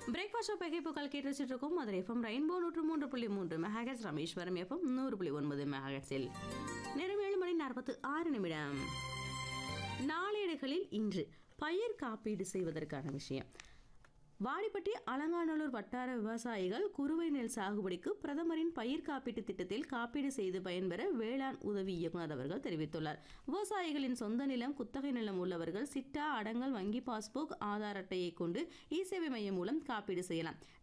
breakfast of பகைப்புகள் கேட்டு வச்சுட்டு இருக்கோம் மதுரை எஃப்எம் ரெயின்போ நூற்று மூன்று புள்ளி மூன்று மெகாஹெட்ஸ் ராமேஸ்வரம் எஃப்எம் நூறு புள்ளி ஒன்பது மெகாஹெட்ஸில் நேரம் ஏழு மணி நாற்பத்து ஆறு நிமிடம் நாளேடுகளில் இன்று பயிர் காப்பீடு செய்வதற்கான விஷயம் வாடிப்பட்டி அலங்காநல்லூர் வட்டார விவசாயிகள் குறுவை நெல் சாகுபடிக்கு பிரதமரின் பயிர் காப்பீட்டு திட்டத்தில் காப்பீடு செய்து பயன்பெற வேளாண் உதவி இயக்குனர் அவர்கள் தெரிவித்துள்ளார் விவசாயிகளின் சொந்த நிலம் குத்தகை நிலம் உள்ளவர்கள் சிட்டா அடங்கல் வங்கி பாஸ்புக் ஆதார் அட்டையை கொண்டு இ சேவை மையம் மூலம் காப்பீடு செய்யலாம்